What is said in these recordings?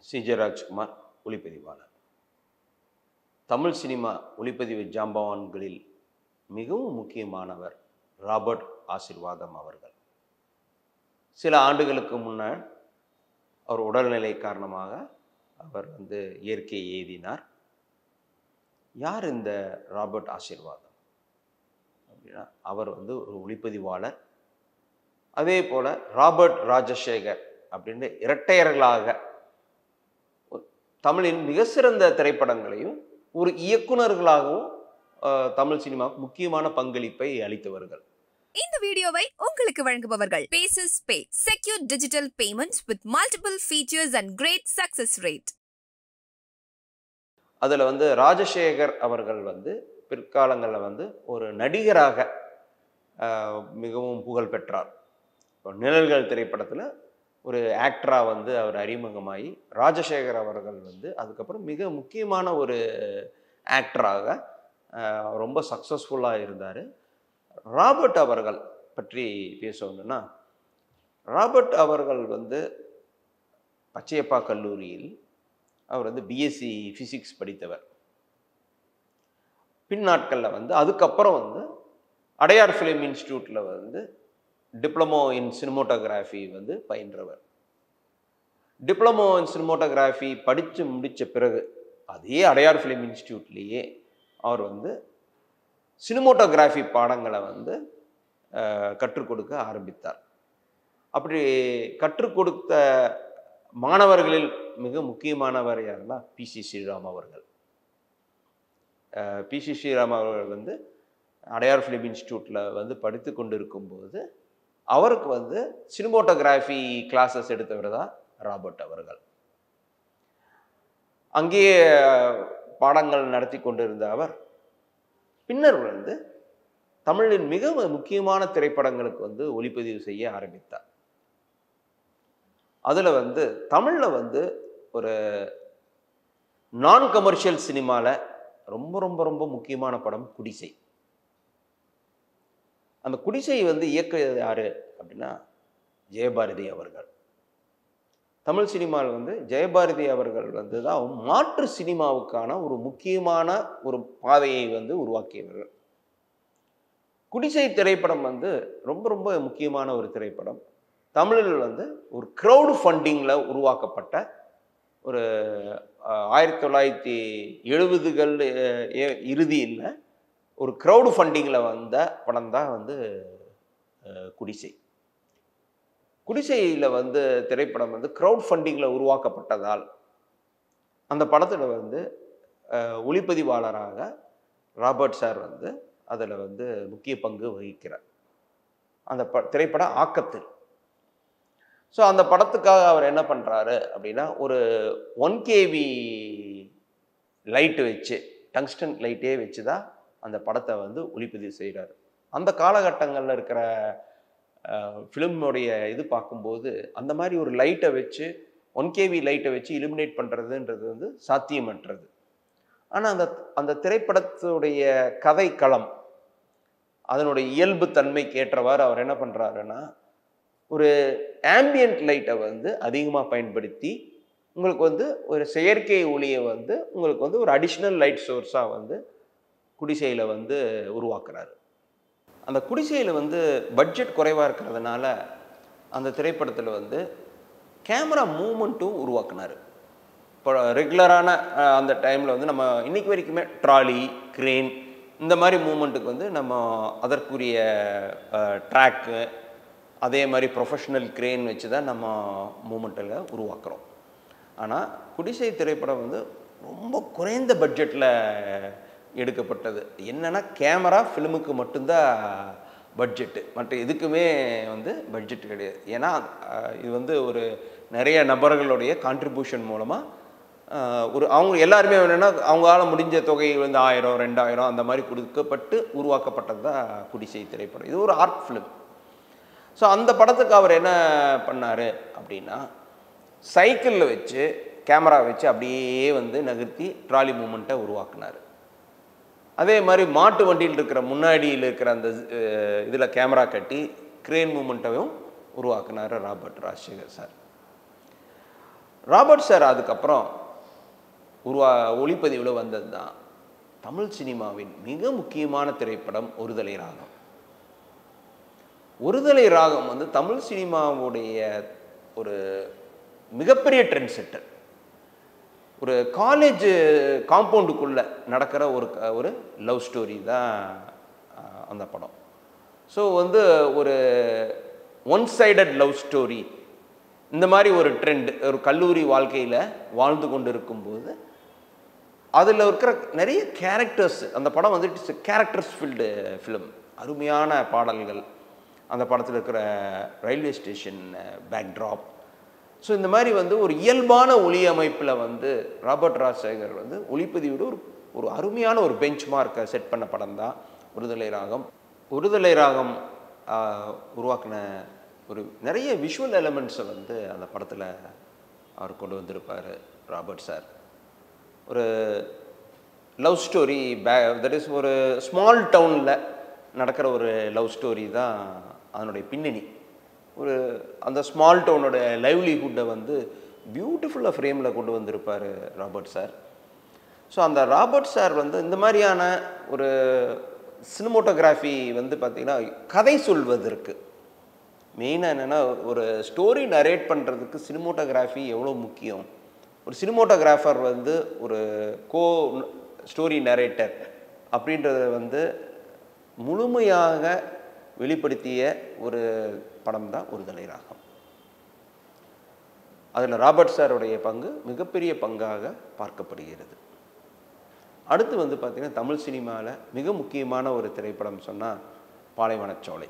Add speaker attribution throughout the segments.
Speaker 1: C J Rajkumar ஒளிப்பதிவாளர் Tamil cinema ஒளிப்பதிவு ஜாம்பவான்களில் மிகவும் முக்கியமானவர் ராபர்ட் ஆசிர்வாதம் அவர்கள் சில ஆண்டுகளுக்கு முன்னர் அவர் உடல்நிலை காரணமாக அவர் வந்து இயற்கையை எய்தினார் யார் இந்த ராபர்ட் ஆசிர்வாதம் அப்படின்னா அவர் வந்து ஒரு ஒளிப்பதிவாளர் அதே போல் ராபர்ட் ராஜசேகர் அப்படின்னு இரட்டையர்களாக ஒரு தமிழின் மிக சிறந்த திரைப்படங்களையும் ஒரு இயக்குனர்களாகவும் அஹ், தமிழ் சினிமாவுக்கு முக்கியமான பங்களிப்பை அளித்தவர்கள்
Speaker 2: இந்த வீடியோவை உங்களுக்கு வழங்குபவர்கள் பேசஸ் pay secure digital payments with multiple features and great success rate
Speaker 1: அதில் வந்து ராஜசேகர் அவர்கள் வந்து பிற்காலங்களில் வந்து ஒரு நடிகராக அஹ், மிகவும் புகழ் பெற்றார் இப்போ நிழல்கள் திரைப்படத்தில் ஒரு ஆக்டராக வந்து அவர் அறிமுகமாகி ராஜசேகர் அவர்கள் வந்து அதுக்கப்புறம் மிக முக்கியமான ஒரு ஆக்டராக அஹ், ரொம்ப சக்ஸஸ்ஃபுல்லாக இருந்தார் ராபர்ட் அவர்கள் பற்றி பேசணும்னா ராபர்ட் அவர்கள் வந்து பச்சையப்பா கல்லூரியில் அவர் வந்து பிஎஸ்சி ஃபிசிக்ஸ் படித்தவர் பின் நாட்களில் வந்து அதுக்கப்புறம் வந்து அடையார் ஃபிலிம் இன்ஸ்டியூட்டில் வந்து டிப்ளமோ இன் சினிமோட்டோகிராஃபி வந்து பயின்றவர் டிப்ளமோ இன் சினிமோட்டோகிராஃபி படித்து முடித்த பிறகு அதே அடையார் ஃபிலிம் இன்ஸ்டியூட்லேயே அவர் வந்து சினிமோட்டோகிராஃபி பாடங்களை வந்து அஹ், கற்றுக் கொடுக்க ஆரம்பித்தார் அப்படி கற்றுக் கொடுத்த மாணவர்களில் மிக முக்கியமானவர் யாருன்னா பிசி ஸ்ரீராம் அவர்கள் பிசி ஸ்ரீராம் அவர்கள் வந்து அடையார் ஃபிலிம் இன்ஸ்டியூட்டில் வந்து படித்து கொண்டு இருக்கும்போது அவருக்கு வந்து சினிமோட்டோகிராஃபி கிளாஸஸ் எடுத்தவர் தான் ராபர்ட் அவர்கள் அங்கேயே பாடங்கள் நடத்தி கொண்டிருந்த அவர் பின்னர் வந்து தமிழின் மிக முக்கியமான திரைப்படங்களுக்கு வந்து ஒளிப்பதிவு செய்ய ஆரம்பித்தார் அதில் வந்து தமிழில் வந்து ஒரு நான் கமர்ஷியல் சினிமாவில் ரொம்ப ரொம்ப ரொம்ப முக்கியமான படம் குடிசை அந்த குடிசை வந்து இயக்குறது யாரு அப்படின்னா ஜெயபாரதி அவர்கள் தமிழ் சினிமாவில் வந்து ஜெயபாரதி அவர்கள் வந்து தான் மாற்று சினிமாவுக்கான ஒரு முக்கியமான ஒரு பாதையை வந்து உருவாக்கியவர்கள் குடிசை திரைப்படம் வந்து ரொம்ப ரொம்ப முக்கியமான ஒரு திரைப்படம் தமிழில் வந்து ஒரு க்ரௌடு ஃபண்டிங்கில் உருவாக்கப்பட்ட ஒரு அஹ், ஆயிரத்தி தொள்ளாயிரத்தி எழுபதுகள் இறுதியில் ஒரு க்ரௌடு ஃபண்டிங்கில் வந்த படம் தான் வந்து அஹ், குடிசை குடிசையில் வந்து திரைப்படம் வந்து க்ரௌட் ஃபண்டிங்கில் உருவாக்கப்பட்டதால் அந்த படத்தில் வந்து அஹ், ஒளிப்பதிவாளராக ராபர்ட் சார் வந்து அதில் வந்து முக்கிய பங்கு வகிக்கிறார் அந்த ப திரைப்பட ஆக்கத்தில் ஸோ அந்த படத்துக்காக அவர் என்ன பண்ணுறாரு அப்படின்னா ஒரு ஒன் கேவி லைட்டு வச்சு டங்ஸ்டன் லைட்டே வச்சு தான் அந்த படத்தை வந்து ஒளிப்பதிவு செய்கிறாரு அந்த காலகட்டங்களில் இருக்கிற ஃபிலிமுடைய இது பார்க்கும்போது அந்த மாதிரி ஒரு லைட்டை வச்சு ஒன் கேவி லைட்டை வச்சு இலுமினேட் பண்ணுறதுன்றது வந்து சாத்தியமற்றது ஆனால் அந்த அந்த திரைப்படத்துடைய கதை களம் அதனுடைய இயல்பு தன்மைக்கு ஏற்றவாறு அவர் என்ன பண்ணுறாருன்னா ஒரு ஆம்பியன்ட் லைட்டை வந்து அதிகமாக பயன்படுத்தி உங்களுக்கு வந்து ஒரு செயற்கை ஒளியை வந்து உங்களுக்கு வந்து ஒரு அடிஷ்னல் லைட் சோர்ஸாக வந்து குடிசையில் வந்து உருவாக்குறாரு அந்த குடிசையில் வந்து பட்ஜெட் குறைவாக இருக்கிறதுனால அந்த திரைப்படத்தில் வந்து கேமரா மூமெண்ட்டும் உருவாக்குனார் இப்போ ரெகுலரான அஹ், அந்த டைமில் வந்து நம்ம இன்னைக்கு வரைக்குமே ட்ராலி கிரேன் இந்த மாதிரி மூமெண்ட்டுக்கு வந்து நம்ம அதற்குரிய ட்ராக்கு அதே மாதிரி ப்ரொஃபஷனல் கிரேன் வச்சு தான் நம்ம மூமெண்ட்டில் உருவாக்குறோம் ஆனால் குடிசை திரைப்படம் வந்து ரொம்ப குறைந்த பட்ஜெட்டில் எடுக்கப்பட்டது என்னென்னா கேமரா ஃபிலிமுக்கு மட்டும்தான் பட்ஜெட்டு மற்ற எதுக்குமே வந்து பட்ஜெட் கிடையாது ஏன்னா அஹ், இது வந்து ஒரு நிறைய நபர்களுடைய கான்ட்ரிபியூஷன் மூலமாக ஒரு அவங்க எல்லாருமே என்னென்னா அவங்களால முடிஞ்ச தொகை வந்து ஆயிரம் ரெண்டாயிரம் அந்த மாதிரி கொடுக்கப்பட்டு உருவாக்கப்பட்டது தான் குடிசை திரைப்படம் இது ஒரு ஆர்ட் ஃபிலிம் ஸோ அந்த படத்துக்கு அவர் என்ன பண்ணார் அப்படின்னா சைக்கிளில் வச்சு கேமரா வச்சு அப்படியே வந்து நகர்த்தி ட்ராலி மூமெண்ட்டை உருவாக்குனார் அதே மாதிரி மாட்டு வண்டியில் இருக்கிற முன்னாடியில் இருக்கிற அந்த இதில் கேமரா கட்டி கிரேன் மூமெண்ட்டையும் உருவாக்குனார் Robert Rajasekar sir Robert sir அதுக்கப்புறம் உருவா ஒளிப்பதிவில் வந்தது தான் தமிழ் சினிமாவின் மிக முக்கியமான திரைப்படம் ஒருதலை ராகம் ஒருதலை ராகம் வந்து தமிழ் சினிமாவுடைய ஒரு மிகப்பெரிய ட்ரெண்ட் செட்டர் ஒரு காலேஜ் காம்பவுண்டுக்குள்ளே நடக்கிற ஒரு க- ஒரு லவ் ஸ்டோரி தான் அஹ், அந்த படம் ஸோ வந்து ஒரு ஒன் சைடட் லவ் ஸ்டோரி இந்த மாதிரி ஒரு ட்ரெண்ட் ஒரு கல்லூரி வாழ்க்கையில் வாழ்ந்து கொண்டு இருக்கும்போது அதில் இருக்கிற நிறைய கேரக்டர்ஸ் அந்த படம் வந்து இட்ஸ் கேரக்டர்ஸ் ஃபீல்டு ஃபிலிம் அருமையான பாடல்கள் அந்த படத்தில் இருக்கிற ரயில்வே ஸ்டேஷன் பேக்ட்ராப் ஸோ இந்த மாதிரி வந்து ஒரு இயல்பான ஒளி அமைப்பில் வந்து ராபர்ட் ராஜசேகர் வந்து ஒளிப்பதிவோட ஒரு ஒரு அருமையான ஒரு பெஞ்ச் மார்க்கை செட் பண்ண படம் தான் ஒருதலை ராகம் ஒருதலை ராகம் ஆஹ், உருவாக்கின ஒரு நிறைய விஷுவல் எலமெண்ட்ஸை வந்து அந்த படத்தில் அவர் கொண்டு வந்திருப்பார் ராபர்ட் சார் ஒரு லவ் ஸ்டோரி பே தட் இஸ் ஒரு ஸ்மால் டவுனில் நடக்கிற ஒரு லவ் ஸ்டோரி தான் அதனுடைய பின்னணி ஒரு அந்த ஸ்மால் டவுனோட லைவ்லிஹுட்டை வந்து பியூட்டிஃபுல்லாக ஃப்ரேமில் கொண்டு வந்திருப்பார் ராபர்ட் சார் ஸோ அந்த ராபர்ட் சார் வந்து இந்த மாதிரியான ஒரு சினிமோட்டோகிராஃபி வந்து பார்த்திங்கன்னா கதை சொல்வதற்கு மெயினாக என்னென்னா ஒரு ஸ்டோரி நரேட் பண்ணுறதுக்கு சினிமோட்டோகிராஃபி எவ்வளோ முக்கியம் ஒரு சினிமோட்டோகிராஃபர் வந்து ஒரு கோ ஸ்டோரி நரேட்டர் அப்படின்றத வந்து முழுமையாக வெளிப்படுத்திய ஒரு படம் தான் ஒருதலை ராகம் அதில் ராபர்ட் சாருடைய பங்கு மிகப்பெரிய பங்காக பார்க்கப்படுகிறது அடுத்து வந்து பார்த்திங்கன்னா தமிழ் சினிமாவில் மிக முக்கியமான ஒரு திரைப்படம் சொன்னால் பாலைவனச்சோலை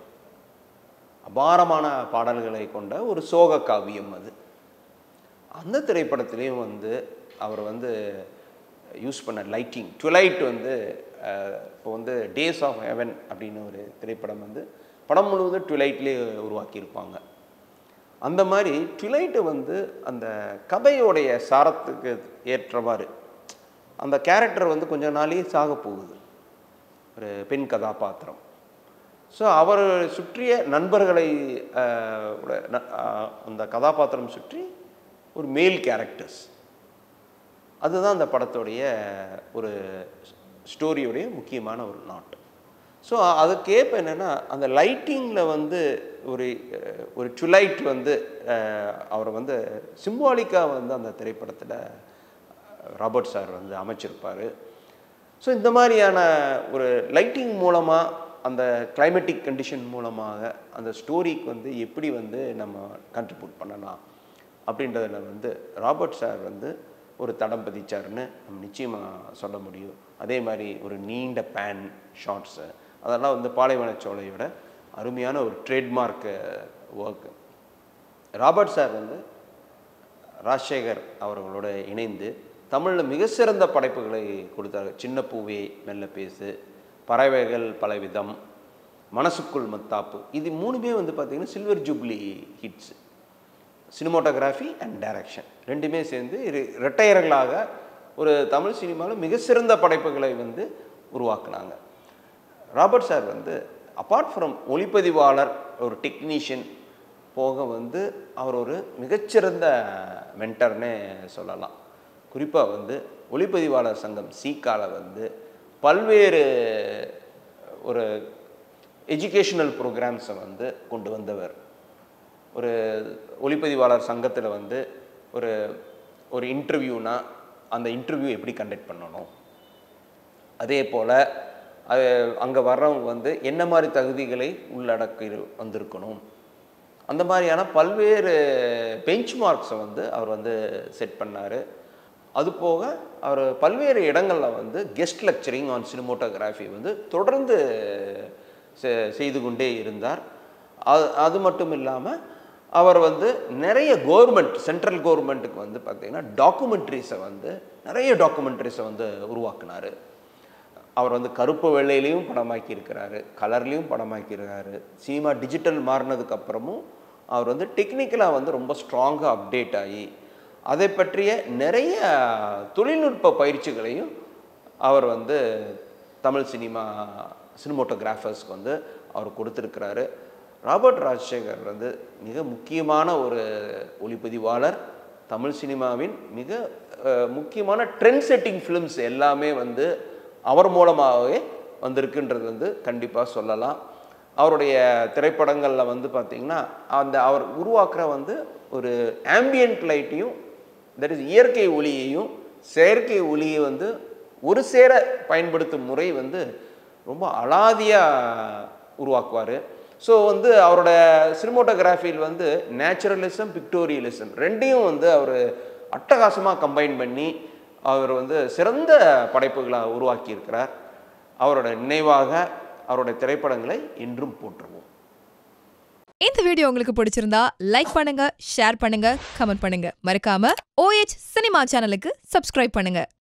Speaker 1: அபாரமான பாடல்களை கொண்ட ஒரு சோக காவியம் அது அந்த திரைப்படத்திலையும் வந்து அவர் வந்து யூஸ் பண்ண லைட்டிங் டுலைட் வந்து அஹ், இப்போ வந்து டேஸ் ஆஃப் ஹெவன் அப்படின்னு ஒரு திரைப்படம் வந்து படம் முழுவதும் டுலைட்லேயே உருவாக்கியிருப்பாங்க அந்த மாதிரி ட்விலைட்டை வந்து அந்த கதையோடைய சாரத்துக்கு ஏற்றவாறு அந்த கேரக்டர் வந்து கொஞ்ச நாளையே சாக போகுது ஒரு பெண் கதாபாத்திரம் ஸோ அவர் சுற்றிய நண்பர்களை அஹ், உட ந- அஹ், அந்த கதாபாத்திரம் சுற்றி ஒரு மேல் கேரக்டர்ஸ் அதுதான் அந்த படத்துடைய ஒரு ஸ்டோரியுடைய முக்கியமான ஒரு நாட் ஸோ அதுக்கேற்ப என்னென்னா அந்த லைட்டிங்கில் வந்து ஒரு அஹ், ஒரு டுலைட் வந்து அஹ், அவரை வந்து சிம்பாலிக்காக வந்து அந்த திரைப்படத்தில் ராபர்ட் சார் வந்து அமைச்சிருப்பார் ஸோ இந்த மாதிரியான ஒரு லைட்டிங் மூலமாக அந்த கிளைமேட்டிக் கண்டிஷன் மூலமாக அந்த ஸ்டோரிக்கு வந்து எப்படி வந்து நம்ம கண்ட்ரிபியூட் பண்ணலாம் அப்படின்றதுல வந்து ராபர்ட் சார் வந்து ஒரு தடம் பதிச்சாருன்னு நம்ம நிச்சயமாக சொல்ல முடியும் அதே மாதிரி ஒரு நீண்ட பேன் ஷார்ட்ஸு அதெல்லாம் வந்து பாலைவனச்சோலையோட அருமையான ஒரு ட்ரேட்மார்க் ஒர்க்கு ராபர்ட் சார் வந்து ராஜசேகர் அவர்களோட இணைந்து தமிழில் மிக சிறந்த படைப்புகளை கொடுத்தார் சின்ன பூவே மெல்ல பேசு பறவைகள் பலவிதம் மனசுக்குள் மத்தாப்பு இது மூணுமே வந்து பார்த்திங்கன்னா silver jubilee hits cinematography and direction ரெண்டுமே சேர்ந்து இரு இரட்டையர்களாக ஒரு தமிழ் சினிமாவில் மிக சிறந்த படைப்புகளை வந்து உருவாக்குனாங்க ராபர்ட் சார் வந்து அப்பார்ட் ஃப்ரம் ஒளிப்பதிவாளர் ஒரு டெக்னீஷியன் போக வந்து அவர் ஒரு மிகச்சிறந்த மென்டர்னே சொல்லலாம் குறிப்பாக வந்து ஒளிப்பதிவாளர் சங்கம் சீக்கால வந்து பல்வேறு ஒரு எஜுகேஷனல் ப்ரோக்ராம்ஸை வந்து கொண்டு வந்தவர் ஒரு ஒளிப்பதிவாளர் சங்கத்தில் வந்து ஒரு ஒரு இன்டர்வியூனா அந்த இன்டர்வியூ எப்படி கண்டக்ட் பண்ணணும் அதே போல் அது அங்கே வர்றவங்க வந்து என்ன மாதிரி தகுதிகளை உள்ளடக்கி வந்திருக்கணும் அந்த மாதிரியான பல்வேறு பெஞ்ச் மார்க்ஸை வந்து அவர் வந்து செட் பண்ணார் அது போக அவர் பல்வேறு இடங்களில் வந்து கெஸ்ட் லெக்சரிங் ஆன் சினிமோட்டோகிராஃபி வந்து தொடர்ந்து செ- செய்து கொண்டே இருந்தார் அது அது மட்டும் இல்லாமல் அவர் வந்து நிறைய கவர்மெண்ட் சென்ட்ரல் கவர்மெண்ட்டுக்கு வந்து பார்த்திங்கன்னா டாக்குமெண்ட்ரிஸை வந்து நிறைய டாக்குமெண்ட்ரிஸை வந்து உருவாக்குனார் அவர் வந்து கருப்பு வெள்ளையிலையும் படமாக்கி இருக்கிறாரு கலர்லேயும் படமாக்கி இருக்காரு சினிமா டிஜிட்டல் மாறினதுக்கு அப்புறமும் அவர் வந்து டெக்னிக்கலாக வந்து ரொம்ப ஸ்ட்ராங்காக அப்டேட் ஆகி அதை பற்றிய நிறைய தொழில்நுட்ப பயிற்சிகளையும் அவர் வந்து தமிழ் சினிமா சினிமோட்டோகிராஃபர்ஸ்க்கு வந்து அவர் கொடுத்துருக்கிறாரு ராபர்ட் ராஜசேகர் வந்து மிக முக்கியமான ஒரு ஒளிப்பதிவாளர் தமிழ் சினிமாவின் மிக அஹ், முக்கியமான ட்ரெண்ட் செட்டிங் ஃபிலிம்ஸ் எல்லாமே வந்து அவர் மூலமாகவே வந்திருக்குன்றது வந்து கண்டிப்பாக சொல்லலாம் அவருடைய திரைப்படங்களில் வந்து பார்த்திங்கன்னா அந்த அவர் உருவாக்குற வந்து ஒரு ஆம்பியன்ட் லைட்டையும் தட் இஸ் இயற்கை ஒளியையும் செயற்கை ஒளியை வந்து ஒரு சேர பயன்படுத்தும் முறை வந்து ரொம்ப அலாதியாக உருவாக்குவார் ஸோ வந்து அவரோட சினிமோட்டோகிராஃபியில் வந்து நேச்சுரலிசம் பிக்டோரியலிசம் ரெண்டையும் வந்து அவர் அட்டகாசமாக கம்பைன் பண்ணி அவர் வந்து சிறந்த படைப்புகளை உருவாக்கியிருக்கிறார் அவரோட நினைவாக அவருடைய திரைப்படங்களை இன்றும் போற்றுவோம்
Speaker 3: இந்த வீடியோ உங்களுக்கு பிடிச்சிருந்தா லைக் பண்ணுங்க ஷேர் பண்ணுங்க கமெண்ட் பண்ணுங்க மறக்காம ஓஎச் சினிமா சேனலுக்கு சப்ஸ்கிரைப் பண்ணுங்க